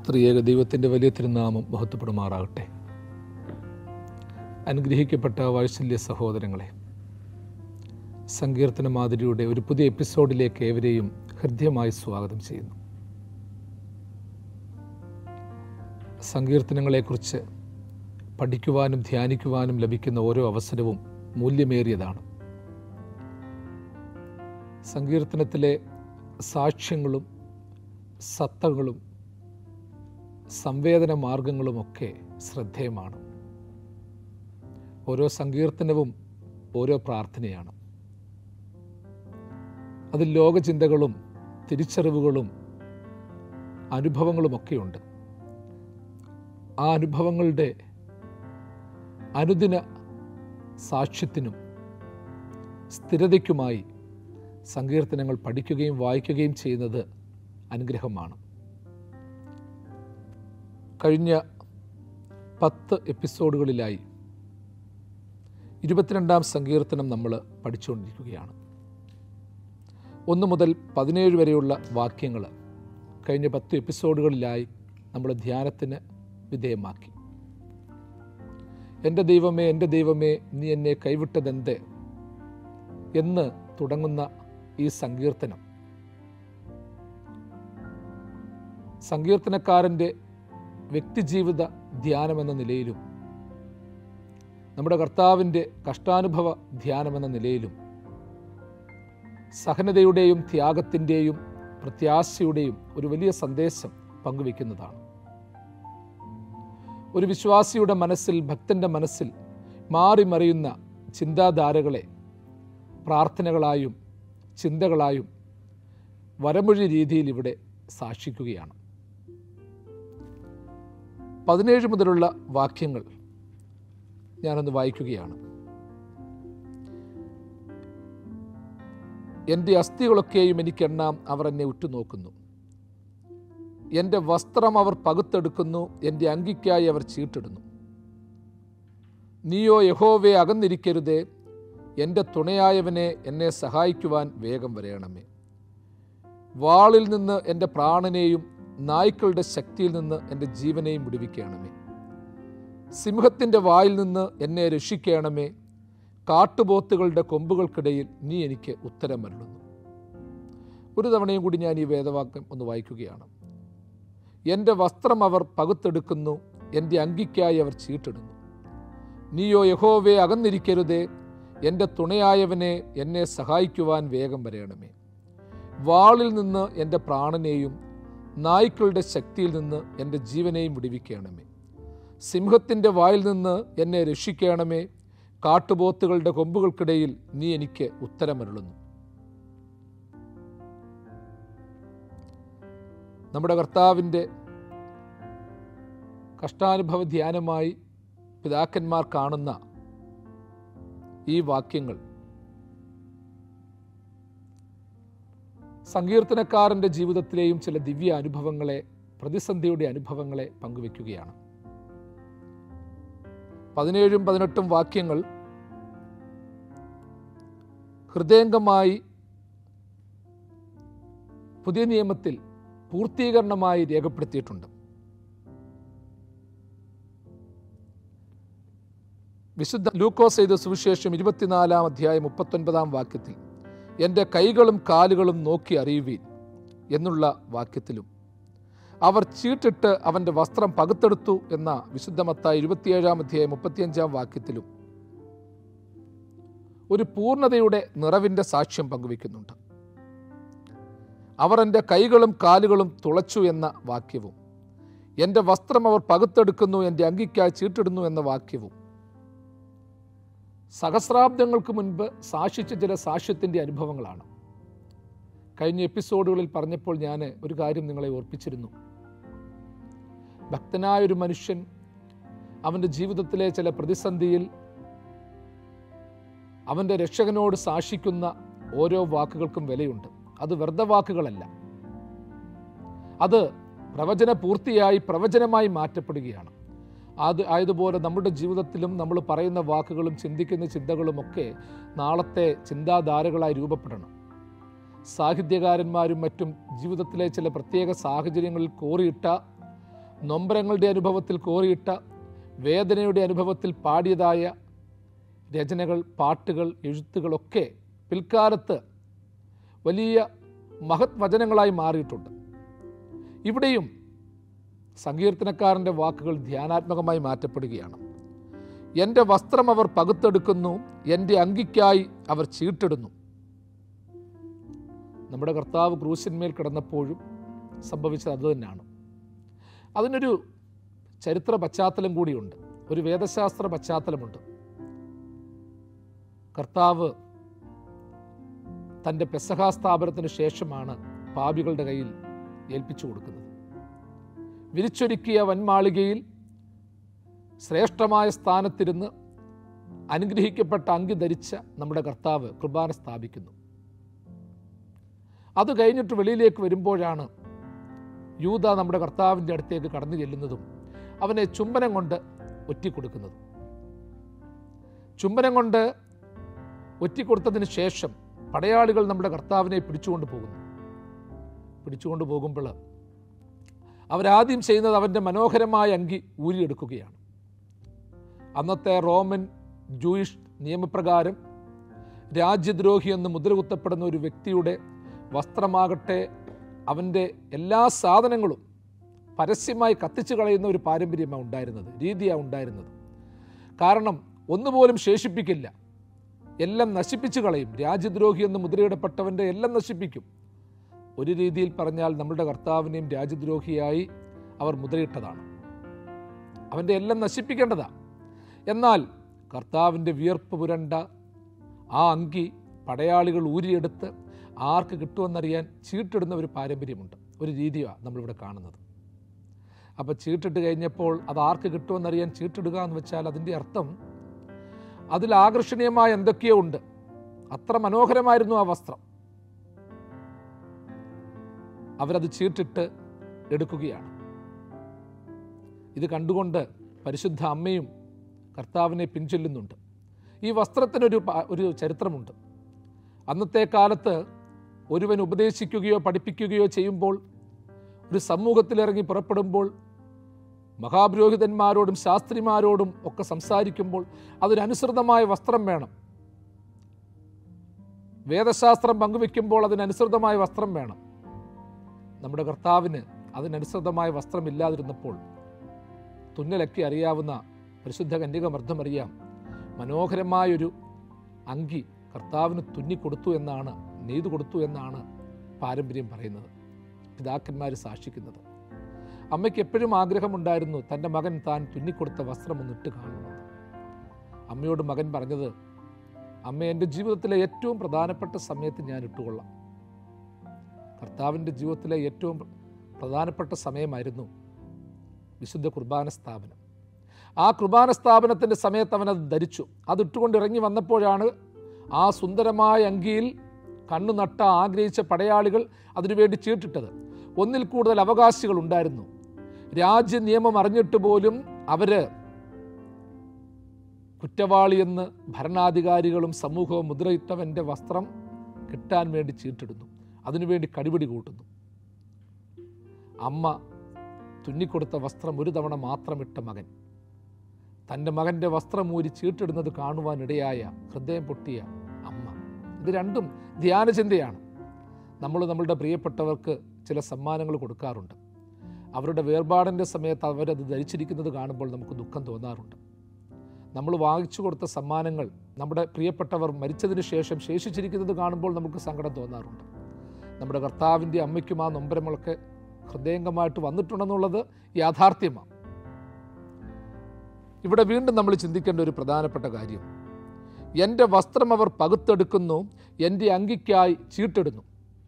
ത്രിയേക ദൈവത്തിൻ്റെ വലിയ തിരുനാമം മഹത്വപ്പെടുമാറാകട്ടെ അനുഗ്രഹിക്കപ്പെട്ട വാത്സല്യ സഹോദരങ്ങളെ സങ്കീർത്തന മാതിരിയുടെ ഒരു പുതിയ എപ്പിസോഡിലേക്ക് ഏവരെയും ഹൃദ്യമായി സ്വാഗതം ചെയ്യുന്നു സങ്കീർത്തനങ്ങളെക്കുറിച്ച് പഠിക്കുവാനും ധ്യാനിക്കുവാനും ലഭിക്കുന്ന ഓരോ അവസരവും മൂല്യമേറിയതാണ് സങ്കീർത്തനത്തിലെ സാക്ഷ്യങ്ങളും സത്തകളും സംവേദന മാർഗങ്ങളുമൊക്കെ ശ്രദ്ധേയമാണ് ഓരോ സങ്കീർത്തനവും ഓരോ പ്രാർത്ഥനയാണ് അതിൽ ലോകചിന്തകളും തിരിച്ചറിവുകളും അനുഭവങ്ങളുമൊക്കെയുണ്ട് ആ അനുഭവങ്ങളുടെ അനുദിന സാക്ഷ്യത്തിനും സ്ഥിരതയ്ക്കുമായി സങ്കീർത്തനങ്ങൾ പഠിക്കുകയും വായിക്കുകയും ചെയ്യുന്നത് അനുഗ്രഹമാണ് കഴിഞ്ഞ പത്ത് എപ്പിസോഡുകളിലായി ഇരുപത്തിരണ്ടാം സങ്കീർത്തനം നമ്മൾ പഠിച്ചുകൊണ്ടിരിക്കുകയാണ് ഒന്ന് മുതൽ പതിനേഴ് വരെയുള്ള വാക്യങ്ങൾ കഴിഞ്ഞ പത്ത് എപ്പിസോഡുകളിലായി നമ്മൾ ധ്യാനത്തിന് വിധേയമാക്കി എൻ്റെ ദൈവമേ എൻ്റെ ദൈവമേ നീ എന്നെ കൈവിട്ടതെന്ത് എന്ന് തുടങ്ങുന്ന ഈ സങ്കീർത്തനം സങ്കീർത്തനക്കാരൻ്റെ വ്യക്തിജീവിത ധ്യാനമെന്ന നിലയിലും നമ്മുടെ കർത്താവിൻ്റെ കഷ്ടാനുഭവ ധ്യാനമെന്ന നിലയിലും സഹനതയുടെയും ത്യാഗത്തിൻ്റെയും പ്രത്യാശയുടെയും ഒരു വലിയ സന്ദേശം പങ്കുവെക്കുന്നതാണ് ഒരു വിശ്വാസിയുടെ മനസ്സിൽ ഭക്തൻ്റെ മനസ്സിൽ മാറി മറിയുന്ന ചിന്താധാരകളെ പ്രാർത്ഥനകളായും ചിന്തകളായും വരമൊഴി രീതിയിൽ ഇവിടെ സാക്ഷിക്കുകയാണ് പതിനേഴ് മുതലുള്ള വാക്യങ്ങൾ ഞാനൊന്ന് വായിക്കുകയാണ് എൻ്റെ അസ്ഥികളൊക്കെയും എനിക്കെണ്ണാം അവർ എന്നെ ഉറ്റുനോക്കുന്നു എൻ്റെ വസ്ത്രം അവർ പകുത്തെടുക്കുന്നു എൻ്റെ അങ്കിക്കായി അവർ ചീട്ടിടുന്നു നീയോ യഹോവെ അകന്നിരിക്കരുതേ എൻ്റെ തുണയായവനെ എന്നെ സഹായിക്കുവാൻ വേഗം വരയണമേ വാളിൽ നിന്ന് എൻ്റെ പ്രാണനെയും നായ്ക്കളുടെ ശക്തിയിൽ നിന്ന് എൻ്റെ ജീവനെയും വിടുവിക്കണമേ സിംഹത്തിൻ്റെ വായിൽ നിന്ന് എന്നെ രക്ഷിക്കണമേ കാട്ടുപോത്തുകളുടെ കൊമ്പുകൾക്കിടയിൽ നീ എനിക്ക് ഉത്തരം മരുളുന്നു ഒരു തവണയും കൂടി ഞാൻ ഈ വേദവാക്യം ഒന്ന് വായിക്കുകയാണ് എൻ്റെ വസ്ത്രം അവർ പകുത്തെടുക്കുന്നു എൻ്റെ അങ്കിക്കായി അവർ ചീട്ടിടുന്നു നീയോ യഹോവെ അകന്നിരിക്കരുതേ എൻ്റെ തുണയായവനെ എന്നെ സഹായിക്കുവാൻ വേഗം വരയണമേ വാളിൽ നിന്ന് എൻ്റെ പ്രാണനെയും നായ്ക്കളുടെ ശക്തിയിൽ നിന്ന് എൻ്റെ ജീവനെയും വിടുവിക്കണമേ സിംഹത്തിൻ്റെ വായിൽ നിന്ന് എന്നെ രക്ഷിക്കണമേ കാട്ടുപോത്തുകളുടെ കൊമ്പുകൾക്കിടയിൽ നീ എനിക്ക് ഉത്തരമരുളുന്നു നമ്മുടെ കർത്താവിൻ്റെ കഷ്ടാനുഭവ ധ്യാനമായി പിതാക്കന്മാർ കാണുന്ന ഈ വാക്യങ്ങൾ സങ്കീർത്തനക്കാരൻ്റെ ജീവിതത്തിലെയും ചില ദിവ്യ അനുഭവങ്ങളെ പ്രതിസന്ധിയുടെ അനുഭവങ്ങളെ പങ്കുവെക്കുകയാണ് പതിനേഴും പതിനെട്ടും വാക്യങ്ങൾ ഹൃദയംഗമായി പുതിയ നിയമത്തിൽ പൂർത്തീകരണമായി രേഖപ്പെടുത്തിയിട്ടുണ്ട് വിശുദ്ധ ലൂക്കോസ് ചെയ്ത സുവിശേഷം ഇരുപത്തിനാലാം അധ്യായം മുപ്പത്തൊൻപതാം വാക്യത്തിൽ എൻ്റെ കൈകളും കാലുകളും നോക്കി അറിയുവീൻ എന്നുള്ള വാക്യത്തിലും അവർ ചീട്ടിട്ട് അവൻ്റെ വസ്ത്രം പകുത്തെടുത്തു എന്ന വിശുദ്ധമത്തായ ഇരുപത്തിയേഴാം അധ്യായം മുപ്പത്തിയഞ്ചാം വാക്യത്തിലും ഒരു പൂർണ്ണതയുടെ നിറവിൻ്റെ സാക്ഷ്യം പങ്കുവെക്കുന്നുണ്ട് അവർ എൻ്റെ കൈകളും കാലുകളും തുളച്ചു എന്ന വാക്യവും എൻ്റെ വസ്ത്രം അവർ പകുത്തെടുക്കുന്നു എൻ്റെ അങ്കിക്കായി ചീട്ടിടുന്നു എന്ന വാക്യവും സഹസ്രാബ്ദങ്ങൾക്ക് മുൻപ് സാക്ഷിച്ച ചില സാക്ഷ്യത്തിൻ്റെ അനുഭവങ്ങളാണ് കഴിഞ്ഞ എപ്പിസോഡുകളിൽ പറഞ്ഞപ്പോൾ ഞാൻ ഒരു കാര്യം നിങ്ങളെ ഓർപ്പിച്ചിരുന്നു ഭക്തനായ ഒരു മനുഷ്യൻ അവൻ്റെ ജീവിതത്തിലെ ചില പ്രതിസന്ധിയിൽ അവൻ്റെ രക്ഷകനോട് സാക്ഷിക്കുന്ന ഓരോ വാക്കുകൾക്കും വിലയുണ്ട് അത് വെറുതെ വാക്കുകളല്ല അത് പ്രവചന പൂർത്തിയായി പ്രവചനമായി മാറ്റപ്പെടുകയാണ് അത് ആയതുപോലെ നമ്മുടെ ജീവിതത്തിലും നമ്മൾ പറയുന്ന വാക്കുകളും ചിന്തിക്കുന്ന ചിന്തകളുമൊക്കെ നാളത്തെ ചിന്താധാരകളായി രൂപപ്പെടണം സാഹിത്യകാരന്മാരും മറ്റും ജീവിതത്തിലെ ചില പ്രത്യേക സാഹചര്യങ്ങളിൽ കോറിയിട്ട നൊമ്പരങ്ങളുടെ അനുഭവത്തിൽ കോറിയിട്ട വേദനയുടെ അനുഭവത്തിൽ പാടിയതായ രചനകൾ പാട്ടുകൾ എഴുത്തുകളൊക്കെ പിൽക്കാലത്ത് വലിയ മഹത് വചനങ്ങളായി മാറിയിട്ടുണ്ട് ഇവിടെയും സങ്കീർത്തനക്കാരൻ്റെ വാക്കുകൾ ധ്യാനാത്മകമായി മാറ്റപ്പെടുകയാണ് എൻ്റെ വസ്ത്രം അവർ പകുത്തെടുക്കുന്നു എൻ്റെ അങ്കിക്കായി അവർ ചീട്ടിടുന്നു നമ്മുടെ കർത്താവ് ക്രൂശന്മേൽ കിടന്നപ്പോഴും സംഭവിച്ചത് അതുതന്നെയാണ് അതിനൊരു ചരിത്ര പശ്ചാത്തലം കൂടിയുണ്ട് ഒരു വേദശാസ്ത്ര പശ്ചാത്തലമുണ്ട് കർത്താവ് തൻ്റെ പെസഹാ സ്ഥാപനത്തിന് ശേഷമാണ് പാപികളുടെ കയ്യിൽ ഏൽപ്പിച്ചു കൊടുക്കുന്നത് വിരിച്ചൊരുക്കിയ വൻമാളികയിൽ ശ്രേഷ്ഠമായ സ്ഥാനത്തിരുന്ന് അനുഗ്രഹിക്കപ്പെട്ട അങ്കി ധരിച്ച നമ്മുടെ കർത്താവ് കുർബാന സ്ഥാപിക്കുന്നു അത് കഴിഞ്ഞിട്ട് വെളിയിലേക്ക് വരുമ്പോഴാണ് യൂത നമ്മുടെ കർത്താവിൻ്റെ അടുത്തേക്ക് കടന്നു ചെല്ലുന്നതും അവനെ ചുംബനം കൊണ്ട് ഒറ്റിക്കൊടുക്കുന്നതും ചുംബനം കൊണ്ട് ഒറ്റിക്കൊടുത്തതിന് ശേഷം പടയാളികൾ നമ്മുടെ കർത്താവിനെ പിടിച്ചുകൊണ്ട് പോകുന്നു പിടിച്ചുകൊണ്ട് പോകുമ്പോൾ അവരാദ്യം ചെയ്യുന്നത് അവൻ്റെ മനോഹരമായ അങ്കി ഊരിയെടുക്കുകയാണ് അന്നത്തെ റോമൻ ജൂയിഷ് നിയമപ്രകാരം രാജ്യദ്രോഹി എന്ന് മുദ്ര കുത്തപ്പെടുന്ന ഒരു വ്യക്തിയുടെ വസ്ത്രമാകട്ടെ അവൻ്റെ എല്ലാ സാധനങ്ങളും പരസ്യമായി കത്തിച്ചു കളയുന്ന ഒരു പാരമ്പര്യമാണ് ഉണ്ടായിരുന്നത് രീതിയാണ് ഉണ്ടായിരുന്നത് കാരണം ഒന്നുപോലും ശേഷിപ്പിക്കില്ല എല്ലാം നശിപ്പിച്ചു കളയും രാജ്യദ്രോഹി എന്ന് മുദ്രയിടപ്പെട്ടവൻ്റെ എല്ലാം നശിപ്പിക്കും ഒരു രീതിയിൽ പറഞ്ഞാൽ നമ്മുടെ കർത്താവിനെയും രാജ്യദ്രോഹിയായി അവർ മുദ്രയിട്ടതാണ് അവൻ്റെ എല്ലാം നശിപ്പിക്കേണ്ടതാണ് എന്നാൽ കർത്താവിൻ്റെ വിയർപ്പ് പുരണ്ട ആ അങ്കി പടയാളികൾ ഊരിയെടുത്ത് ആർക്ക് കിട്ടുമെന്നറിയാൻ ചീട്ടിടുന്ന ഒരു പാരമ്പര്യമുണ്ട് ഒരു രീതിയാണ് നമ്മളിവിടെ കാണുന്നത് അപ്പോൾ ചീട്ടിട്ട് കഴിഞ്ഞപ്പോൾ അത് ആർക്ക് കിട്ടുമെന്നറിയാൻ ചീട്ടിടുക എന്ന് വെച്ചാൽ അതിൻ്റെ അർത്ഥം അതിൽ ആകർഷണീയമായ എന്തൊക്കെയോ ഉണ്ട് അത്ര മനോഹരമായിരുന്നു ആ വസ്ത്രം അവരത് ചീട്ടിട്ട് എടുക്കുകയാണ് ഇത് കണ്ടുകൊണ്ട് പരിശുദ്ധ അമ്മയും കർത്താവിനെ പിൻചൊല്ലുന്നുണ്ട് ഈ വസ്ത്രത്തിനൊരു പ- ഒരു ചരിത്രമുണ്ട് അന്നത്തെ കാലത്ത് ഒരുവൻ ഉപദേശിക്കുകയോ പഠിപ്പിക്കുകയോ ചെയ്യുമ്പോൾ ഒരു സമൂഹത്തിലിറങ്ങി പുറപ്പെടുമ്പോൾ മഹാപുരോഹിതന്മാരോടും ശാസ്ത്രിമാരോടും ഒക്കെ സംസാരിക്കുമ്പോൾ അതിനനുസൃതമായ വസ്ത്രം വേണം വേദശാസ്ത്രം പങ്കുവെക്കുമ്പോൾ അതിനനുസൃതമായ വസ്ത്രം വേണം നമ്മുടെ കർത്താവിന് അതിനനുസൃതമായ വസ്ത്രമില്ലാതിരുന്നപ്പോൾ തുന്നലൊക്കെ അറിയാവുന്ന പരിശുദ്ധ കന്യക മർദ്ദമറിയാം മനോഹരമായൊരു അങ്കി കർത്താവിന് തുന്നിക്കൊടുത്തു എന്നാണ് നെയ്തു കൊടുത്തു എന്നാണ് പാരമ്പര്യം പറയുന്നത് പിതാക്കന്മാർ സാക്ഷിക്കുന്നത് അമ്മയ്ക്ക് എപ്പോഴും ആഗ്രഹമുണ്ടായിരുന്നു തൻ്റെ മകൻ താൻ തുന്നിക്കൊടുത്ത വസ്ത്രം ഒന്ന് ഇട്ട് കാണണമെന്ന് അമ്മയോട് മകൻ പറഞ്ഞത് അമ്മ എൻ്റെ ജീവിതത്തിലെ ഏറ്റവും പ്രധാനപ്പെട്ട സമയത്ത് ഞാൻ ഇട്ടുകൊള്ളാം കർത്താവിൻ്റെ ജീവിതത്തിലെ ഏറ്റവും പ്രധാനപ്പെട്ട സമയമായിരുന്നു വിശുദ്ധ കുർബാന സ്ഥാപനം ആ കുർബാന സ്ഥാപനത്തിൻ്റെ സമയത്ത് അവൻ അത് ധരിച്ചു അത് ഇട്ടുകൊണ്ട് ഇറങ്ങി വന്നപ്പോഴാണ് ആ സുന്ദരമായ അങ്കിയിൽ കണ്ണു നട്ട ആഗ്രഹിച്ച പടയാളികൾ അതിനുവേണ്ടി ചീട്ടിട്ടത് ഒന്നിൽ കൂടുതൽ അവകാശികൾ ഉണ്ടായിരുന്നു രാജ്യ നിയമം അറിഞ്ഞിട്ട് പോലും അവര് കുറ്റവാളിയെന്ന് ഭരണാധികാരികളും സമൂഹവും മുദ്രയിട്ടവൻ്റെ വസ്ത്രം കിട്ടാൻ വേണ്ടി ചീട്ടിടുന്നു അതിനുവേണ്ടി കടിപിടി കൂട്ടുന്നു അമ്മ തുന്നിക്കൊടുത്ത വസ്ത്രം ഒരു തവണ മാത്രമിട്ട മകൻ തൻ്റെ മകൻ്റെ വസ്ത്രം ഊരി ചീട്ടിടുന്നത് കാണുവാനിടയായ ഹൃദയം പൊട്ടിയ അമ്മ ഇത് രണ്ടും ധ്യാനചിന്തയാണ് നമ്മൾ നമ്മളുടെ പ്രിയപ്പെട്ടവർക്ക് ചില സമ്മാനങ്ങൾ കൊടുക്കാറുണ്ട് അവരുടെ വേർപാടിൻ്റെ സമയത്ത് അവരത് ധരിച്ചിരിക്കുന്നത് കാണുമ്പോൾ നമുക്ക് ദുഃഖം തോന്നാറുണ്ട് നമ്മൾ വാങ്ങിച്ചു കൊടുത്ത സമ്മാനങ്ങൾ നമ്മുടെ പ്രിയപ്പെട്ടവർ മരിച്ചതിന് ശേഷം ശേഷിച്ചിരിക്കുന്നത് കാണുമ്പോൾ നമുക്ക് സങ്കടം തോന്നാറുണ്ട് നമ്മുടെ കർത്താവിൻ്റെ അമ്മയ്ക്കും ആ നൊമ്പരങ്ങളൊക്കെ ഹൃദയംഗമായിട്ട് വന്നിട്ടുണ്ടെന്നുള്ളത് യാഥാർത്ഥ്യമാണ് ഇവിടെ വീണ്ടും നമ്മൾ ചിന്തിക്കേണ്ട ഒരു പ്രധാനപ്പെട്ട കാര്യം എൻ്റെ വസ്ത്രം അവർ പകുത്തെടുക്കുന്നു എൻ്റെ അങ്കിക്കായി ചീട്ടിടുന്നു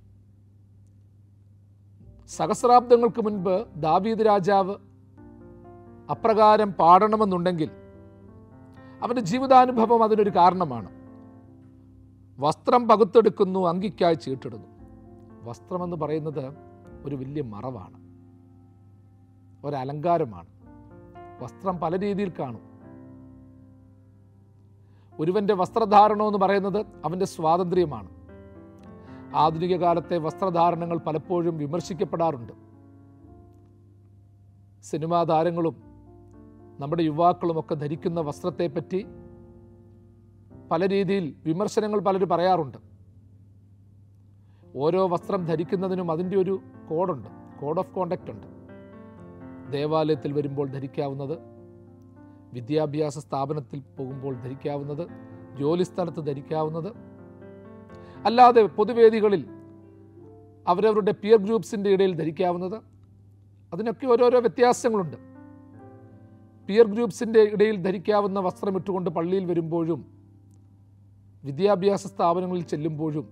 സഹസ്രാബ്ദങ്ങൾക്ക് മുൻപ് ദാവീദ് രാജാവ് അപ്രകാരം പാടണമെന്നുണ്ടെങ്കിൽ അവൻ്റെ ജീവിതാനുഭവം അതിനൊരു കാരണമാണ് വസ്ത്രം പകുത്തെടുക്കുന്നു അങ്കിക്കായി ചീട്ടിടുന്നു വസ്ത്രമെന്ന് പറയുന്നത് ഒരു വലിയ മറവാണ് ഒരലങ്കാരമാണ് വസ്ത്രം പല രീതിയിൽ കാണും ഒരുവന്റെ വസ്ത്രധാരണം എന്ന് പറയുന്നത് അവൻ്റെ സ്വാതന്ത്ര്യമാണ് ആധുനിക കാലത്തെ വസ്ത്രധാരണങ്ങൾ പലപ്പോഴും വിമർശിക്കപ്പെടാറുണ്ട് സിനിമാ താരങ്ങളും നമ്മുടെ യുവാക്കളുമൊക്കെ ധരിക്കുന്ന വസ്ത്രത്തെപ്പറ്റി പല രീതിയിൽ വിമർശനങ്ങൾ പലരും പറയാറുണ്ട് ഓരോ വസ്ത്രം ധരിക്കുന്നതിനും അതിൻ്റെ ഒരു കോഡുണ്ട് കോഡ് ഓഫ് കോണ്ടക്റ്റ് ഉണ്ട് ദേവാലയത്തിൽ വരുമ്പോൾ ധരിക്കാവുന്നത് വിദ്യാഭ്യാസ സ്ഥാപനത്തിൽ പോകുമ്പോൾ ധരിക്കാവുന്നത് ജോലിസ്ഥലത്ത് ധരിക്കാവുന്നത് അല്ലാതെ പൊതുവേദികളിൽ അവരവരുടെ പിയർ ഗ്രൂപ്പ്സിൻ്റെ ഇടയിൽ ധരിക്കാവുന്നത് അതിനൊക്കെ ഓരോരോ വ്യത്യാസങ്ങളുണ്ട് പിയർ ഗ്രൂപ്പ്സിൻ്റെ ഇടയിൽ ധരിക്കാവുന്ന വസ്ത്രം ഇട്ടുകൊണ്ട് പള്ളിയിൽ വരുമ്പോഴും വിദ്യാഭ്യാസ സ്ഥാപനങ്ങളിൽ ചെല്ലുമ്പോഴും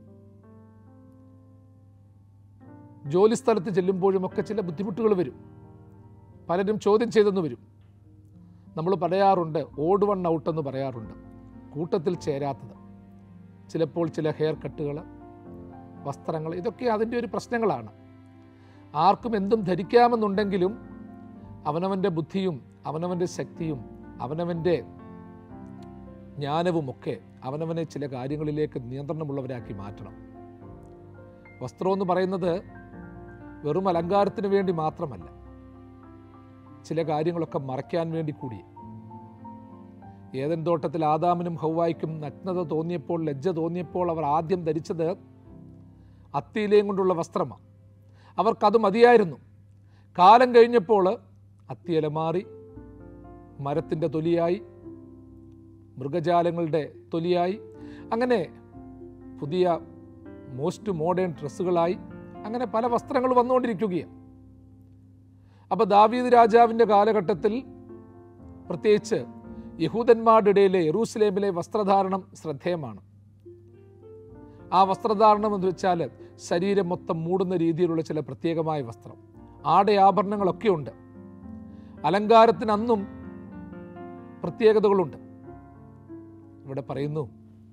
ജോലിസ്ഥലത്ത് ചെല്ലുമ്പോഴും ഒക്കെ ചില ബുദ്ധിമുട്ടുകൾ വരും പലരും ചോദ്യം ചെയ്തെന്ന് വരും നമ്മൾ പറയാറുണ്ട് ഓട് വൺ ഔട്ട് എന്ന് പറയാറുണ്ട് കൂട്ടത്തിൽ ചേരാത്തത് ചിലപ്പോൾ ചില ഹെയർ കട്ടുകൾ വസ്ത്രങ്ങൾ ഇതൊക്കെ അതിൻ്റെ ഒരു പ്രശ്നങ്ങളാണ് ആർക്കും എന്തും ധരിക്കാമെന്നുണ്ടെങ്കിലും അവനവൻ്റെ ബുദ്ധിയും അവനവൻ്റെ ശക്തിയും അവനവൻ്റെ ജ്ഞാനവുമൊക്കെ അവനവനെ ചില കാര്യങ്ങളിലേക്ക് നിയന്ത്രണമുള്ളവരാക്കി മാറ്റണം വസ്ത്രം എന്ന് പറയുന്നത് വെറും അലങ്കാരത്തിന് വേണ്ടി മാത്രമല്ല ചില കാര്യങ്ങളൊക്കെ മറയ്ക്കാൻ വേണ്ടി കൂടി ഏതൻ തോട്ടത്തിൽ ആദാമിനും ഹൗവായിക്കും നഗ്നത തോന്നിയപ്പോൾ ലജ്ജ തോന്നിയപ്പോൾ അവർ ആദ്യം ധരിച്ചത് അത്തിയിലയും കൊണ്ടുള്ള വസ്ത്രമാണ് അവർക്കത് മതിയായിരുന്നു കാലം കഴിഞ്ഞപ്പോൾ അത്തിയില മാറി മരത്തിൻ്റെ തൊലിയായി മൃഗജാലങ്ങളുടെ തൊലിയായി അങ്ങനെ പുതിയ മോസ്റ്റ് മോഡേൺ ഡ്രസ്സുകളായി അങ്ങനെ പല വസ്ത്രങ്ങൾ വന്നുകൊണ്ടിരിക്കുകയാണ് അപ്പോൾ ദാവീദ് രാജാവിൻ്റെ കാലഘട്ടത്തിൽ പ്രത്യേകിച്ച് യഹൂദന്മാരുടെ ഇടയിലെ യെറൂസലേമിലെ വസ്ത്രധാരണം ശ്രദ്ധേയമാണ് ആ വസ്ത്രധാരണം എന്ന് വെച്ചാൽ ശരീരം മൊത്തം മൂടുന്ന രീതിയിലുള്ള ചില പ്രത്യേകമായ വസ്ത്രം ആടയാഭരണങ്ങളൊക്കെ ഉണ്ട് അലങ്കാരത്തിന് അന്നും പ്രത്യേകതകളുണ്ട് ഇവിടെ പറയുന്നു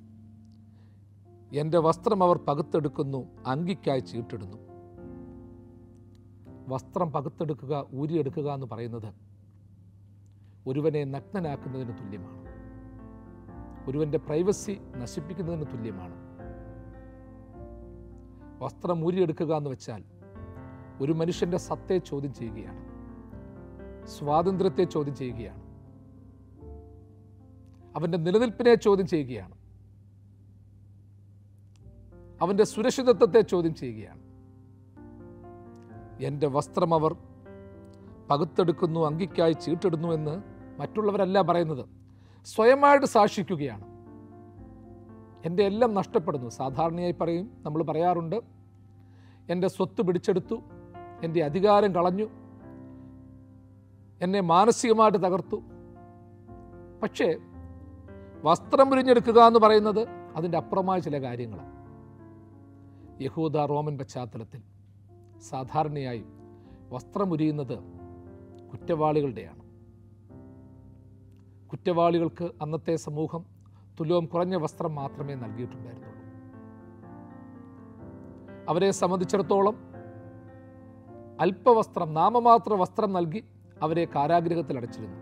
എൻ്റെ വസ്ത്രം അവർ പകുത്തെടുക്കുന്നു അങ്കിക്കായി ചീട്ടിടുന്നു വസ്ത്രം പകുത്തെടുക്കുക ഊരിയെടുക്കുക എന്ന് പറയുന്നത് ഒരുവനെ നഗ്നനാക്കുന്നതിന് തുല്യമാണ് ഒരുവൻ്റെ പ്രൈവസി നശിപ്പിക്കുന്നതിന് തുല്യമാണ് വസ്ത്രം ഊരിയെടുക്കുക എന്ന് വെച്ചാൽ ഒരു മനുഷ്യൻ്റെ സത്തെ ചോദ്യം ചെയ്യുകയാണ് സ്വാതന്ത്ര്യത്തെ ചോദ്യം ചെയ്യുകയാണ് അവൻ്റെ നിലനിൽപ്പിനെ ചോദ്യം ചെയ്യുകയാണ് അവൻ്റെ സുരക്ഷിതത്വത്തെ ചോദ്യം ചെയ്യുകയാണ് എൻ്റെ വസ്ത്രം അവർ പകുത്തെടുക്കുന്നു അങ്കിക്കായി ചീട്ടിടുന്നു എന്ന് മറ്റുള്ളവരല്ല പറയുന്നത് സ്വയമായിട്ട് സാക്ഷിക്കുകയാണ് എൻ്റെ എല്ലാം നഷ്ടപ്പെടുന്നു സാധാരണയായി പറയും നമ്മൾ പറയാറുണ്ട് എൻ്റെ സ്വത്ത് പിടിച്ചെടുത്തു എൻ്റെ അധികാരം കളഞ്ഞു എന്നെ മാനസികമായിട്ട് തകർത്തു പക്ഷേ വസ്ത്രം ഉരിഞ്ഞെടുക്കുക എന്ന് പറയുന്നത് അതിൻ്റെ അപ്പുറമായ ചില കാര്യങ്ങളാണ് യഹൂദ റോമൻ പശ്ചാത്തലത്തിൽ സാധാരണയായി വസ്ത്രമുരിയുന്നത് കുറ്റവാളികളുടെയാണ് കുറ്റവാളികൾക്ക് അന്നത്തെ സമൂഹം തുലവും കുറഞ്ഞ വസ്ത്രം മാത്രമേ നൽകിയിട്ടുണ്ടായിരുന്നുള്ളൂ അവരെ സംബന്ധിച്ചിടത്തോളം അല്പവസ്ത്രം നാമമാത്ര വസ്ത്രം നൽകി അവരെ കാരാഗ്രഹത്തിൽ അടച്ചിരുന്നു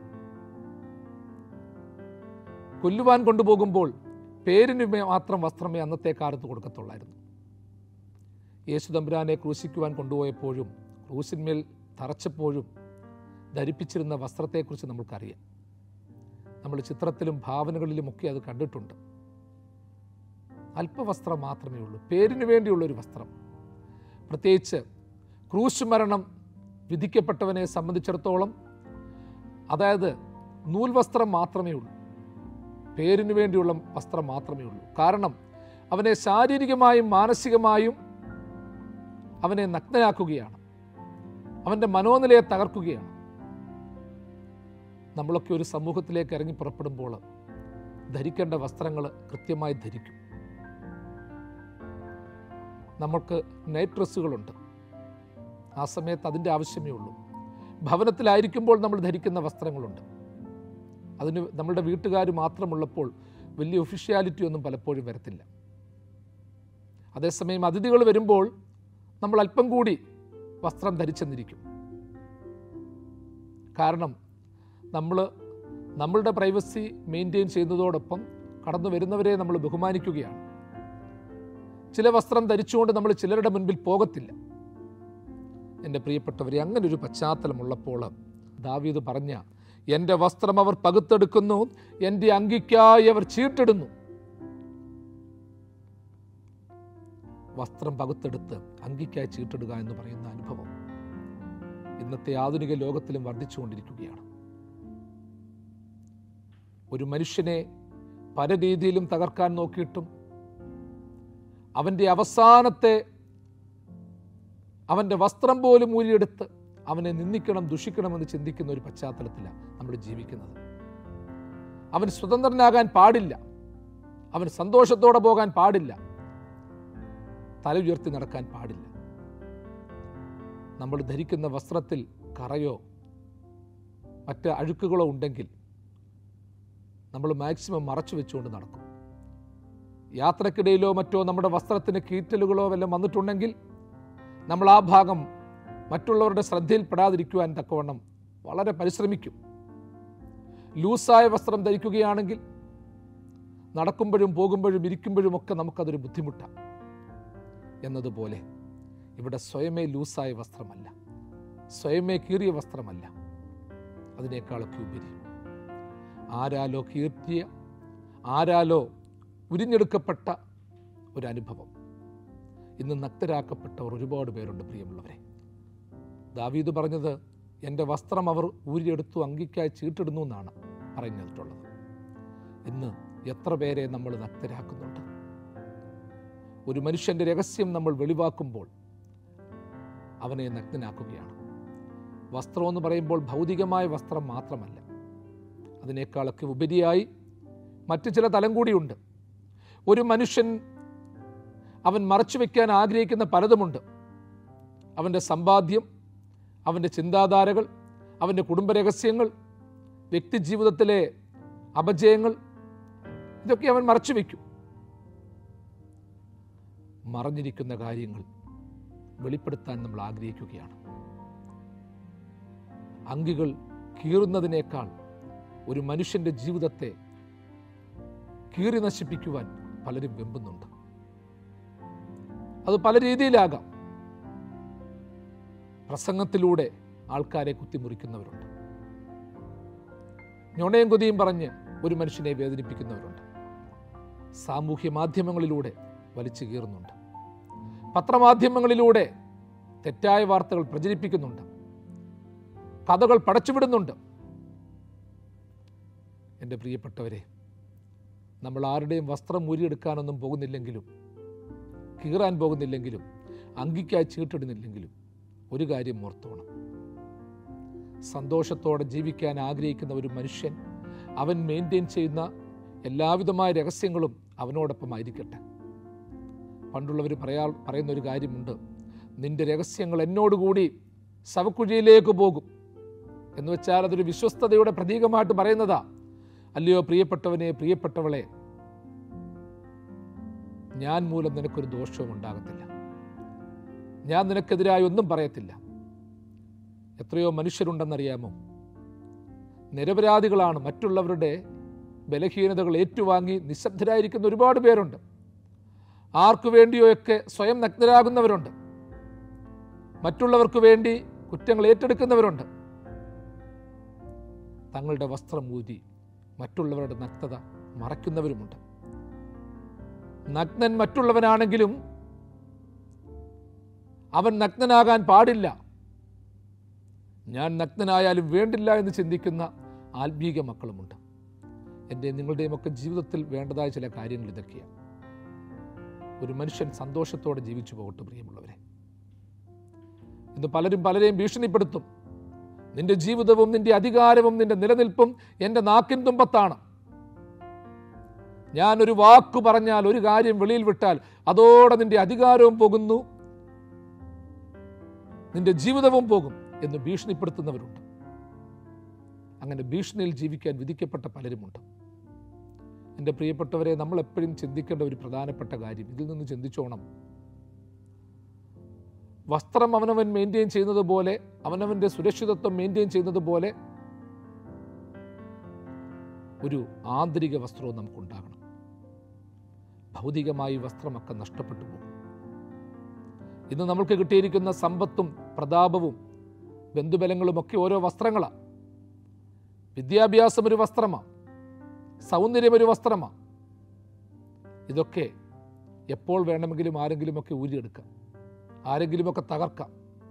കൊല്ലുവാൻ കൊണ്ടുപോകുമ്പോൾ പേരിന് മാത്രം വസ്ത്രമേ അന്നത്തെ കാലത്ത് കൊടുക്കത്തുള്ളായിരുന്നു യേശു തമ്പുരാനെ ക്രൂശിക്കുവാൻ കൊണ്ടുപോയപ്പോഴും ക്രൂശിന്മേൽ തറച്ചപ്പോഴും ധരിപ്പിച്ചിരുന്ന വസ്ത്രത്തെക്കുറിച്ച് നമുക്കറിയാം നമ്മൾ ചിത്രത്തിലും ഭാവനകളിലുമൊക്കെ അത് കണ്ടിട്ടുണ്ട് അല്പവസ്ത്രം മാത്രമേ ഉള്ളൂ പേരിന് വേണ്ടിയുള്ള ഒരു വസ്ത്രം പ്രത്യേകിച്ച് ക്രൂശ് മരണം വിധിക്കപ്പെട്ടവനെ സംബന്ധിച്ചിടത്തോളം അതായത് നൂൽ വസ്ത്രം മാത്രമേ ഉള്ളൂ പേരിന് വേണ്ടിയുള്ള വസ്ത്രം മാത്രമേ ഉള്ളൂ കാരണം അവനെ ശാരീരികമായും മാനസികമായും അവനെ നഗ്നനാക്കുകയാണ് അവൻ്റെ മനോനിലയെ തകർക്കുകയാണ് നമ്മളൊക്കെ ഒരു സമൂഹത്തിലേക്ക് ഇറങ്ങി പുറപ്പെടുമ്പോൾ ധരിക്കേണ്ട വസ്ത്രങ്ങൾ കൃത്യമായി ധരിക്കും നമുക്ക് നൈറ്റ് ഡ്രസ്സുകളുണ്ട് ആ സമയത്ത് അതിൻ്റെ ആവശ്യമേ ഉള്ളൂ ഭവനത്തിലായിരിക്കുമ്പോൾ നമ്മൾ ധരിക്കുന്ന വസ്ത്രങ്ങളുണ്ട് അതിന് നമ്മളുടെ വീട്ടുകാർ മാത്രമുള്ളപ്പോൾ വലിയ ഒഫീഷ്യാലിറ്റി ഒന്നും പലപ്പോഴും വരത്തില്ല അതേസമയം അതിഥികൾ വരുമ്പോൾ നമ്മൾ അല്പം കൂടി വസ്ത്രം ധരിച്ചെന്നിരിക്കും കാരണം നമ്മൾ നമ്മളുടെ പ്രൈവസി മെയിൻറ്റെയിൻ ചെയ്യുന്നതോടൊപ്പം കടന്നു വരുന്നവരെ നമ്മൾ ബഹുമാനിക്കുകയാണ് ചില വസ്ത്രം ധരിച്ചുകൊണ്ട് നമ്മൾ ചിലരുടെ മുൻപിൽ പോകത്തില്ല എൻ്റെ പ്രിയപ്പെട്ടവരെ അങ്ങനെ ഒരു പശ്ചാത്തലമുള്ളപ്പോൾ ദാവീദ് പറഞ്ഞ എൻ്റെ വസ്ത്രം അവർ പകുത്തെടുക്കുന്നു എൻ്റെ അങ്കിക്കായി അവർ ചീട്ടിടുന്നു വസ്ത്രം പകുത്തെടുത്ത് അങ്കിക്കായി ചീട്ടിടുക എന്ന് പറയുന്ന അനുഭവം ഇന്നത്തെ ആധുനിക ലോകത്തിലും വർദ്ധിച്ചുകൊണ്ടിരിക്കുകയാണ് ഒരു മനുഷ്യനെ പല രീതിയിലും തകർക്കാൻ നോക്കിയിട്ടും അവൻ്റെ അവസാനത്തെ അവൻ്റെ വസ്ത്രം പോലും ഊരിയെടുത്ത് അവനെ നിന്ദിക്കണം ദുഷിക്കണമെന്ന് ചിന്തിക്കുന്ന ഒരു പശ്ചാത്തലത്തിലാണ് നമ്മൾ ജീവിക്കുന്നത് അവൻ സ്വതന്ത്രനാകാൻ പാടില്ല അവൻ സന്തോഷത്തോടെ പോകാൻ പാടില്ല തല ഉയർത്തി നടക്കാൻ പാടില്ല നമ്മൾ ധരിക്കുന്ന വസ്ത്രത്തിൽ കറയോ മറ്റ് അഴുക്കുകളോ ഉണ്ടെങ്കിൽ നമ്മൾ മാക്സിമം മറച്ചു വെച്ചുകൊണ്ട് നടക്കും യാത്രക്കിടയിലോ മറ്റോ നമ്മുടെ വസ്ത്രത്തിന് കീറ്റലുകളോ വല്ലതും വന്നിട്ടുണ്ടെങ്കിൽ നമ്മൾ ആ ഭാഗം മറ്റുള്ളവരുടെ ശ്രദ്ധയിൽപ്പെടാതിരിക്കുവാൻ തക്കവണ്ണം വളരെ പരിശ്രമിക്കും ലൂസായ വസ്ത്രം ധരിക്കുകയാണെങ്കിൽ നടക്കുമ്പോഴും പോകുമ്പോഴും ഇരിക്കുമ്പോഴും ഒക്കെ നമുക്കതൊരു ബുദ്ധിമുട്ടാണ് എന്നതുപോലെ ഇവിടെ സ്വയമേ ലൂസായ വസ്ത്രമല്ല സ്വയമേ കീറിയ വസ്ത്രമല്ല അതിനേക്കാളൊക്കെ ഉപരി ആരാലോ കീർത്തിയ ആരാലോ ഉരിഞ്ഞെടുക്കപ്പെട്ട ഒരു അനുഭവം ഇന്ന് നഗ്നരാക്കപ്പെട്ടവർ ഒരുപാട് പേരുണ്ട് പ്രിയമുള്ളവരെ ദാവീദ് പറഞ്ഞത് എൻ്റെ വസ്ത്രം അവർ ഊരിയെടുത്തു അങ്കിക്കായി ചീട്ടിടുന്നു എന്നാണ് പറഞ്ഞിട്ടുള്ളത് ഇന്ന് എത്ര പേരെ നമ്മൾ നഗ്നരാക്കുന്നുണ്ട് ഒരു മനുഷ്യൻ്റെ രഹസ്യം നമ്മൾ വെളിവാക്കുമ്പോൾ അവനെ നഗ്നനാക്കുകയാണ് വസ്ത്രം എന്ന് പറയുമ്പോൾ ഭൗതികമായ വസ്ത്രം മാത്രമല്ല അതിനേക്കാളൊക്കെ ഉപരിയായി മറ്റു ചില തലം കൂടിയുണ്ട് ഒരു മനുഷ്യൻ അവൻ മറച്ചു വയ്ക്കാൻ ആഗ്രഹിക്കുന്ന പലതുമുണ്ട് അവൻ്റെ സമ്പാദ്യം അവൻ്റെ ചിന്താധാരകൾ അവൻ്റെ കുടുംബരഹസ്യങ്ങൾ വ്യക്തിജീവിതത്തിലെ അപജയങ്ങൾ ഇതൊക്കെ അവൻ മറച്ചു വയ്ക്കും മറഞ്ഞിരിക്കുന്ന കാര്യങ്ങൾ വെളിപ്പെടുത്താൻ നമ്മൾ ആഗ്രഹിക്കുകയാണ് അങ്കികൾ കീറുന്നതിനേക്കാൾ ഒരു മനുഷ്യൻ്റെ ജീവിതത്തെ കീറി നശിപ്പിക്കുവാൻ പലരും വെമ്പുന്നുണ്ട് അത് പല രീതിയിലാകാം പ്രസംഗത്തിലൂടെ ആൾക്കാരെ കുത്തിമുറിക്കുന്നവരുണ്ട് ഞൊണയും കൊതിയും പറഞ്ഞ് ഒരു മനുഷ്യനെ വേദനിപ്പിക്കുന്നവരുണ്ട് സാമൂഹ്യ മാധ്യമങ്ങളിലൂടെ വലിച്ചു കീറുന്നുണ്ട് പത്രമാധ്യമങ്ങളിലൂടെ തെറ്റായ വാർത്തകൾ പ്രചരിപ്പിക്കുന്നുണ്ട് കഥകൾ പടച്ചുവിടുന്നുണ്ട് എൻ്റെ പ്രിയപ്പെട്ടവരെ നമ്മൾ ആരുടെയും വസ്ത്രം ഊരിയെടുക്കാനൊന്നും പോകുന്നില്ലെങ്കിലും കീറാൻ പോകുന്നില്ലെങ്കിലും അങ്കിക്കായി ചീട്ടിടുന്നില്ലെങ്കിലും ഒരു കാര്യം ഓർത്തോണം സന്തോഷത്തോടെ ജീവിക്കാൻ ആഗ്രഹിക്കുന്ന ഒരു മനുഷ്യൻ അവൻ മെയിൻറ്റെയിൻ ചെയ്യുന്ന എല്ലാവിധമായ രഹസ്യങ്ങളും അവനോടൊപ്പം ആയിരിക്കട്ടെ പണ്ടുള്ളവർ പറയാ പറയുന്ന ഒരു കാര്യമുണ്ട് നിന്റെ രഹസ്യങ്ങൾ എന്നോടുകൂടി ശവക്കുഴിയിലേക്ക് പോകും എന്ന് വെച്ചാൽ അതൊരു വിശ്വസ്തതയുടെ പ്രതീകമായിട്ട് പറയുന്നതാ അല്ലയോ പ്രിയപ്പെട്ടവനെ പ്രിയപ്പെട്ടവളെ ഞാൻ മൂലം നിനക്കൊരു ദോഷവും ഉണ്ടാകത്തില്ല ഞാൻ നിനക്കെതിരായി ഒന്നും പറയത്തില്ല എത്രയോ മനുഷ്യരുണ്ടെന്നറിയാമോ നിരപരാധികളാണ് മറ്റുള്ളവരുടെ ബലഹീനതകൾ ഏറ്റുവാങ്ങി നിശബ്ദരായിരിക്കുന്ന ഒരുപാട് പേരുണ്ട് ആർക്കു വേണ്ടിയോയൊക്കെ സ്വയം നഗ്നരാകുന്നവരുണ്ട് മറ്റുള്ളവർക്ക് വേണ്ടി കുറ്റങ്ങൾ ഏറ്റെടുക്കുന്നവരുണ്ട് തങ്ങളുടെ വസ്ത്രം ഊരി മറ്റുള്ളവരുടെ നഗ്നത മറയ്ക്കുന്നവരുമുണ്ട് നഗ്നൻ മറ്റുള്ളവനാണെങ്കിലും അവൻ നഗ്നനാകാൻ പാടില്ല ഞാൻ നഗ്നനായാലും വേണ്ടില്ല എന്ന് ചിന്തിക്കുന്ന ആത്മീക മക്കളുമുണ്ട് എൻ്റെ നിങ്ങളുടെയും ഒക്കെ ജീവിതത്തിൽ വേണ്ടതായ ചില കാര്യങ്ങൾ ഇതൊക്കെയാണ് ഒരു മനുഷ്യൻ സന്തോഷത്തോടെ ജീവിച്ചു പോകട്ടെ പ്രിയമുള്ളവരെ ഇന്ന് പലരും പലരെയും ഭീഷണിപ്പെടുത്തും നിന്റെ ജീവിതവും നിന്റെ അധികാരവും നിന്റെ നിലനിൽപ്പും എൻ്റെ നാക്കിൻ തുമ്പത്താണ് ഞാനൊരു വാക്കു പറഞ്ഞാൽ ഒരു കാര്യം വെളിയിൽ വിട്ടാൽ അതോടെ നിന്റെ അധികാരവും പോകുന്നു നിന്റെ ജീവിതവും പോകും എന്ന് ഭീഷണിപ്പെടുത്തുന്നവരുണ്ട് അങ്ങനെ ഭീഷണിയിൽ ജീവിക്കാൻ വിധിക്കപ്പെട്ട പലരുമുണ്ട് എൻ്റെ പ്രിയപ്പെട്ടവരെ നമ്മൾ എപ്പോഴും ചിന്തിക്കേണ്ട ഒരു പ്രധാനപ്പെട്ട കാര്യം ഇതിൽ നിന്ന് ചിന്തിച്ചോണം വസ്ത്രം അവനവൻ മെയിൻറ്റെയിൻ ചെയ്യുന്നത് പോലെ അവനവൻ്റെ സുരക്ഷിതത്വം മെയിൻറ്റെയിൻ ചെയ്യുന്നത് പോലെ ഒരു ആന്തരിക വസ്ത്രവും നമുക്കുണ്ടാകണം ഭൗതികമായി വസ്ത്രമൊക്കെ നഷ്ടപ്പെട്ടു പോകും ഇന്ന് നമ്മൾക്ക് കിട്ടിയിരിക്കുന്ന സമ്പത്തും പ്രതാപവും ബന്ധുബലങ്ങളും ഒക്കെ ഓരോ വസ്ത്രങ്ങളാണ് വിദ്യാഭ്യാസം ഒരു വസ്ത്രമാണ് സൗന്ദര്യം ഒരു വസ്ത്രമാണ് ഇതൊക്കെ എപ്പോൾ വേണമെങ്കിലും ആരെങ്കിലുമൊക്കെ ഊരിയെടുക്കാം ആരെങ്കിലുമൊക്കെ തകർക്കാം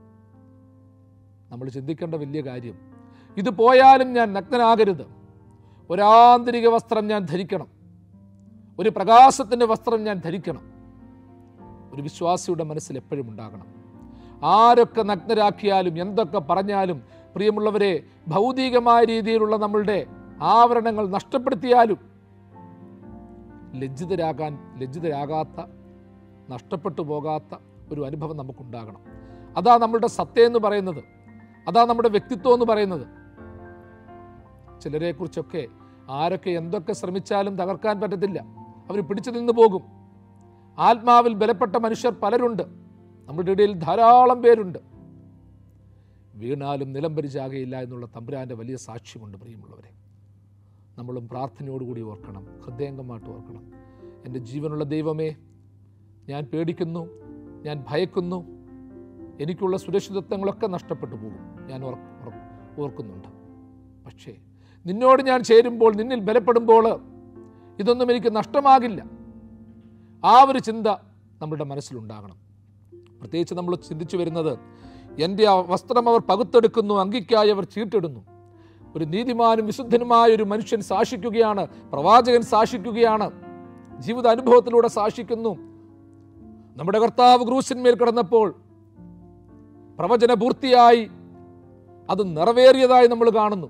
നമ്മൾ ചിന്തിക്കേണ്ട വലിയ കാര്യം ഇത് പോയാലും ഞാൻ നഗ്നനാകരുത് ഒരാന്തരിക വസ്ത്രം ഞാൻ ധരിക്കണം ഒരു പ്രകാശത്തിൻ്റെ വസ്ത്രം ഞാൻ ധരിക്കണം ഒരു വിശ്വാസിയുടെ മനസ്സിൽ എപ്പോഴും ഉണ്ടാകണം ആരൊക്കെ നഗ്നരാക്കിയാലും എന്തൊക്കെ പറഞ്ഞാലും പ്രിയമുള്ളവരെ ഭൗതികമായ രീതിയിലുള്ള നമ്മളുടെ ആവരണങ്ങൾ നഷ്ടപ്പെടുത്തിയാലും ലജ്ജിതരാകാൻ ലജ്ജിതരാകാത്ത നഷ്ടപ്പെട്ടു പോകാത്ത ഒരു അനുഭവം നമുക്കുണ്ടാകണം അതാ നമ്മളുടെ സത്യം എന്ന് പറയുന്നത് അതാ നമ്മുടെ വ്യക്തിത്വം എന്ന് പറയുന്നത് ചിലരെക്കുറിച്ചൊക്കെ ആരൊക്കെ എന്തൊക്കെ ശ്രമിച്ചാലും തകർക്കാൻ പറ്റത്തില്ല അവർ പിടിച്ചു നിന്ന് പോകും ആത്മാവിൽ ബലപ്പെട്ട മനുഷ്യർ പലരുണ്ട് നമ്മുടെ ഇടയിൽ ധാരാളം പേരുണ്ട് വീണാലും നിലംപരിചാകയില്ല എന്നുള്ള തമ്പുരാൻ്റെ വലിയ സാക്ഷ്യമുണ്ട് പ്രിയമുള്ളവരെ നമ്മളും പ്രാർത്ഥനയോടുകൂടി ഓർക്കണം ഹൃദയംഗമായിട്ട് ഓർക്കണം എൻ്റെ ജീവനുള്ള ദൈവമേ ഞാൻ പേടിക്കുന്നു ഞാൻ ഭയക്കുന്നു എനിക്കുള്ള സുരക്ഷിതത്വങ്ങളൊക്കെ നഷ്ടപ്പെട്ടു പോകും ഞാൻ ഓർ ഓർ- ഓർക്കുന്നുണ്ട് പക്ഷേ നിന്നോട് ഞാൻ ചേരുമ്പോൾ നിന്നിൽ ബലപ്പെടുമ്പോൾ ഇതൊന്നും എനിക്ക് നഷ്ടമാകില്ല ആ ഒരു ചിന്ത നമ്മുടെ മനസ്സിലുണ്ടാകണം പ്രത്യേകിച്ച് നമ്മൾ ചിന്തിച്ചു വരുന്നത് എൻ്റെ ആ വസ്ത്രം അവർ പകുത്തെടുക്കുന്നു അങ്കിക്കായി അവർ ചീട്ടിടുന്നു ഒരു നീതിമാനും വിശുദ്ധനുമായ ഒരു മനുഷ്യൻ സാക്ഷിക്കുകയാണ് പ്രവാചകൻ സാക്ഷിക്കുകയാണ് ജീവിത അനുഭവത്തിലൂടെ സാക്ഷിക്കുന്നു നമ്മുടെ കർത്താവ് ക്രൂശന്മേൽ കിടന്നപ്പോൾ പ്രവചന പൂർത്തിയായി അത് നിറവേറിയതായി നമ്മൾ കാണുന്നു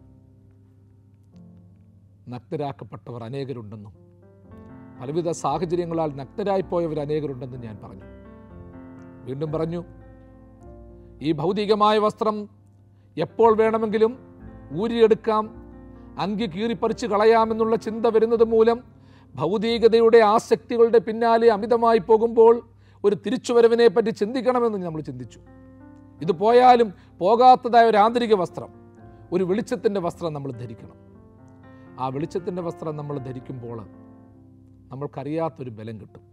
നഗ്നരാക്കപ്പെട്ടവർ അനേകരുണ്ടെന്നും പലവിധ സാഹചര്യങ്ങളാൽ നഗ്നരായി പോയവർ അനേകരുണ്ടെന്നും ഞാൻ പറഞ്ഞു വീണ്ടും പറഞ്ഞു ഈ ഭൗതികമായ വസ്ത്രം എപ്പോൾ വേണമെങ്കിലും ഊരിയെടുക്കാം അങ്കി കീറിപ്പറിച്ച് കളയാമെന്നുള്ള ചിന്ത വരുന്നത് മൂലം ഭൗതികതയുടെ ആസക്തികളുടെ പിന്നാലെ അമിതമായി പോകുമ്പോൾ ഒരു തിരിച്ചുവരവിനെ പറ്റി ചിന്തിക്കണമെന്ന് നമ്മൾ ചിന്തിച്ചു ഇത് പോയാലും പോകാത്തതായ ഒരു ആന്തരിക വസ്ത്രം ഒരു വെളിച്ചത്തിൻ്റെ വസ്ത്രം നമ്മൾ ധരിക്കണം ആ വെളിച്ചത്തിൻ്റെ വസ്ത്രം നമ്മൾ ധരിക്കുമ്പോൾ നമ്മൾക്കറിയാത്തൊരു ബലം കിട്ടും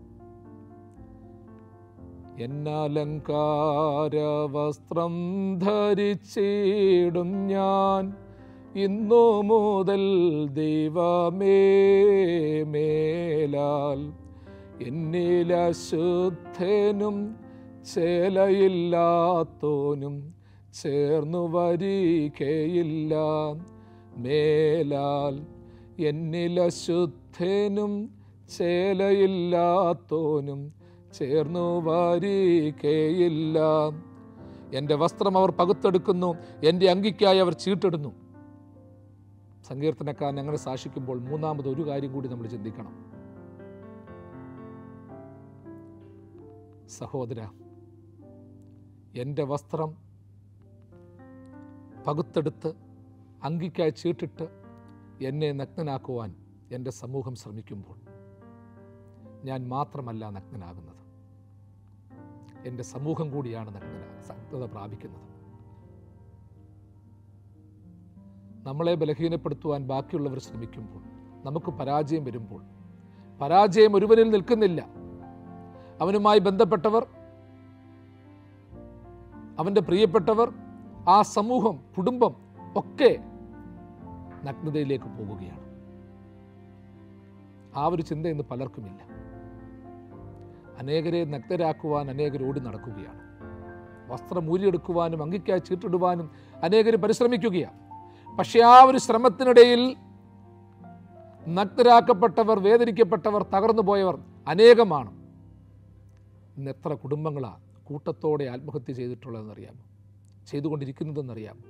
എന്നലങ്കാര വസ്ത്രം ധരിച്ചിടും ഞാൻ ഇന്നു മുതൽ ദൈവമേ മേലാൽ എന്നിലശുദ്ധനും ചേലയില്ലാത്തോനും ചേർന്നു വരികയില്ല മേലാൽ എന്നിലശുദ്ധനും ചേലയില്ലാത്തോനും ചേർന്നു വരികയില്ല എൻ്റെ വസ്ത്രം അവർ പകുത്തെടുക്കുന്നു എൻ്റെ അങ്കിക്കായി അവർ ചീട്ടിടുന്നു സങ്കീർത്തനക്കാരൻ അങ്ങനെ സാക്ഷിക്കുമ്പോൾ മൂന്നാമത് ഒരു കാര്യം കൂടി നമ്മൾ ചിന്തിക്കണം സഹോദര എൻ്റെ വസ്ത്രം പകുത്തെടുത്ത് അങ്കിക്കായി ചീട്ടിട്ട് എന്നെ നഗ്നനാക്കുവാൻ എൻ്റെ സമൂഹം ശ്രമിക്കുമ്പോൾ ഞാൻ മാത്രമല്ല നഗ്നനാകുന്നത് എൻ്റെ സമൂഹം കൂടിയാണ് നഗ്നന നഗ്നത പ്രാപിക്കുന്നത് നമ്മളെ ബലഹീനപ്പെടുത്തുവാൻ ബാക്കിയുള്ളവർ ശ്രമിക്കുമ്പോൾ നമുക്ക് പരാജയം വരുമ്പോൾ പരാജയം ഒരുവനിൽ നിൽക്കുന്നില്ല അവനുമായി ബന്ധപ്പെട്ടവർ അവൻ്റെ പ്രിയപ്പെട്ടവർ ആ സമൂഹം കുടുംബം ഒക്കെ നഗ്നതയിലേക്ക് പോകുകയാണ് ആ ഒരു ചിന്ത ഇന്ന് പലർക്കുമില്ല അനേകരെ നഗ്നരാക്കുവാൻ അനേകർ ഓടി നടക്കുകയാണ് വസ്ത്രം ഊരിയെടുക്കുവാനും അങ്കിക്കായി ചീട്ടിടുവാനും അനേകർ പരിശ്രമിക്കുകയാണ് പക്ഷെ ആ ഒരു ശ്രമത്തിനിടയിൽ നഗ്നരാക്കപ്പെട്ടവർ വേദനിക്കപ്പെട്ടവർ തകർന്നു പോയവർ അനേകമാണ് ഇന്ന് എത്ര കുടുംബങ്ങളാണ് കൂട്ടത്തോടെ ആത്മഹത്യ ചെയ്തിട്ടുള്ളതെന്നറിയാമോ ചെയ്തുകൊണ്ടിരിക്കുന്നതെന്നറിയാമോ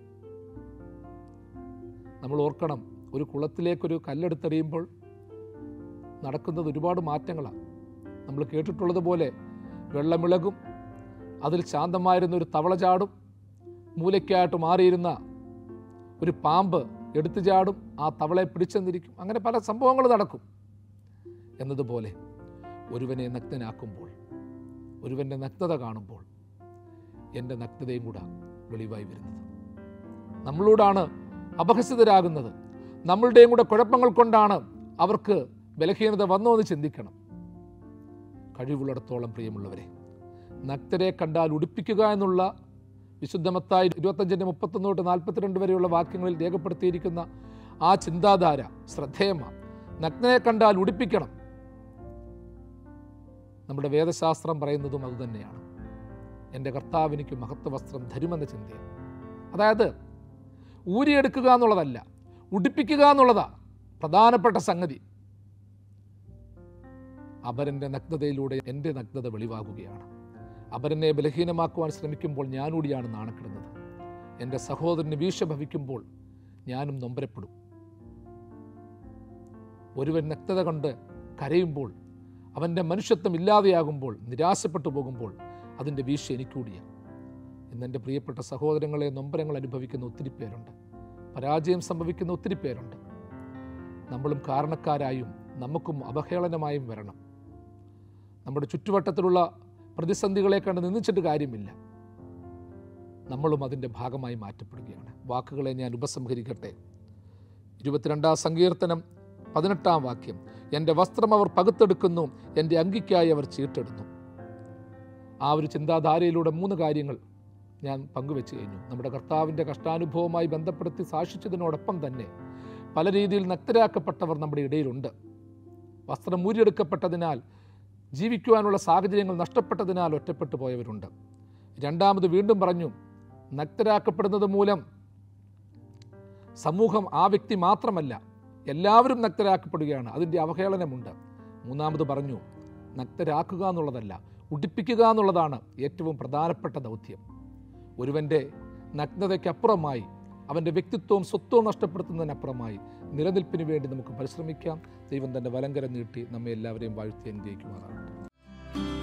നമ്മൾ ഓർക്കണം ഒരു കുളത്തിലേക്കൊരു കല്ലെടുത്തെറിയുമ്പോൾ നടക്കുന്നത് ഒരുപാട് മാറ്റങ്ങളാണ് നമ്മൾ കേട്ടിട്ടുള്ളതുപോലെ വെള്ളമിളകും അതിൽ ശാന്തമായിരുന്ന ഒരു തവള ചാടും മൂലയ്ക്കായിട്ട് മാറിയിരുന്ന ഒരു പാമ്പ് എടുത്തു ചാടും ആ തവളയെ പിടിച്ചെന്നിരിക്കും അങ്ങനെ പല സംഭവങ്ങൾ നടക്കും എന്നതുപോലെ ഒരുവനെ നഗ്നനാക്കുമ്പോൾ ഒരുവൻ്റെ നഗ്നത കാണുമ്പോൾ എൻ്റെ നഗ്നതയും കൂടെ വെളിവായി വരുന്നത് നമ്മളോടാണ് അപഹസിതരാകുന്നത് നമ്മളുടെയും കൂടെ കുഴപ്പങ്ങൾ കൊണ്ടാണ് അവർക്ക് ബലഹീനത വന്നോ എന്ന് ചിന്തിക്കണം കഴിവുള്ളിടത്തോളം പ്രിയമുള്ളവരെ നഗ്നരെ കണ്ടാൽ ഉടുപ്പിക്കുക എന്നുള്ള വിശുദ്ധമത്തായി ഇരുപത്തഞ്ചിൻ്റെ മുപ്പത്തൊന്ന് തൊട്ട് നാൽപ്പത്തിരണ്ട് വരെയുള്ള വാക്യങ്ങളിൽ രേഖപ്പെടുത്തിയിരിക്കുന്ന ആ ചിന്താധാര ശ്രദ്ധേയമാണ് നഗ്നനെ കണ്ടാൽ ഉടിപ്പിക്കണം നമ്മുടെ വേദശാസ്ത്രം പറയുന്നതും അതുതന്നെയാണ് എൻ്റെ കർത്താവ് എനിക്ക് മഹത്വ വസ്ത്രം ധരുമെന്ന ചിന്തയാണ് അതായത് ഊരിയെടുക്കുക എന്നുള്ളതല്ല ഉടിപ്പിക്കുക എന്നുള്ളതാ പ്രധാനപ്പെട്ട സംഗതി അപരൻ്റെ നഗ്നതയിലൂടെ എൻ്റെ നഗ്നത വെളിവാകുകയാണ് അപരനെ ബലഹീനമാക്കുവാൻ ശ്രമിക്കുമ്പോൾ ഞാനൂടിയാണ് നാണക്കിടുന്നത് എൻ്റെ സഹോദരന് വീഴ്ച ഭവിക്കുമ്പോൾ ഞാനും നൊമ്പരപ്പെടും ഒരുവൻ നഗ്നത കൊണ്ട് കരയുമ്പോൾ അവൻ്റെ മനുഷ്യത്വം ഇല്ലാതെയാകുമ്പോൾ നിരാശപ്പെട്ടു പോകുമ്പോൾ അതിൻ്റെ വീഴ്ച എനിക്കൂടിയാണ് ഇന്നെൻ്റെ പ്രിയപ്പെട്ട സഹോദരങ്ങളെ നൊമ്പരങ്ങൾ അനുഭവിക്കുന്ന ഒത്തിരി പേരുണ്ട് പരാജയം സംഭവിക്കുന്ന ഒത്തിരി പേരുണ്ട് നമ്മളും കാരണക്കാരായും നമുക്കും അപഹേളനമായും വരണം നമ്മുടെ ചുറ്റുവട്ടത്തിലുള്ള പ്രതിസന്ധികളെ കണ്ട് നിന്ദിച്ചിട്ട് കാര്യമില്ല നമ്മളും അതിൻ്റെ ഭാഗമായി മാറ്റപ്പെടുകയാണ് വാക്കുകളെ ഞാൻ ഉപസംഹരിക്കട്ടെ ഇരുപത്തിരണ്ടാം സങ്കീർത്തനം പതിനെട്ടാം വാക്യം എൻ്റെ വസ്ത്രം അവർ പകുത്തെടുക്കുന്നു എൻ്റെ അങ്കിക്കായി അവർ ചീട്ടെടുന്നു ആ ഒരു ചിന്താധാരയിലൂടെ മൂന്ന് കാര്യങ്ങൾ ഞാൻ പങ്കുവെച്ച് കഴിഞ്ഞു നമ്മുടെ കർത്താവിൻ്റെ കഷ്ടാനുഭവവുമായി ബന്ധപ്പെടുത്തി സാക്ഷിച്ചതിനോടൊപ്പം തന്നെ പല രീതിയിൽ നഗ്നരാക്കപ്പെട്ടവർ നമ്മുടെ ഇടയിലുണ്ട് വസ്ത്രം ഊരിയെടുക്കപ്പെട്ടതിനാൽ ജീവിക്കുവാനുള്ള സാഹചര്യങ്ങൾ നഷ്ടപ്പെട്ടതിനാൽ ഒറ്റപ്പെട്ടു പോയവരുണ്ട് രണ്ടാമത് വീണ്ടും പറഞ്ഞു നഗ്നരാക്കപ്പെടുന്നത് മൂലം സമൂഹം ആ വ്യക്തി മാത്രമല്ല എല്ലാവരും നഗ്നരാക്കപ്പെടുകയാണ് അതിൻ്റെ അവഹേളനമുണ്ട് മൂന്നാമത് പറഞ്ഞു നഗ്നരാക്കുക എന്നുള്ളതല്ല ഉടിപ്പിക്കുക എന്നുള്ളതാണ് ഏറ്റവും പ്രധാനപ്പെട്ട ദൗത്യം ഒരുവൻ്റെ നഗ്നതയ്ക്കപ്പുറമായി അവൻ്റെ വ്യക്തിത്വവും സ്വത്വവും നഷ്ടപ്പെടുത്തുന്നതിനപ്പുറമായി നിലനിൽപ്പിന് വേണ്ടി നമുക്ക് പരിശ്രമിക്കാം ദൈവം തൻ്റെ വലങ്കരം നീട്ടി നമ്മെ എല്ലാവരെയും വാഴ്ത്തി അനുഗ്രഹിക്കുമാറാകട്ടെ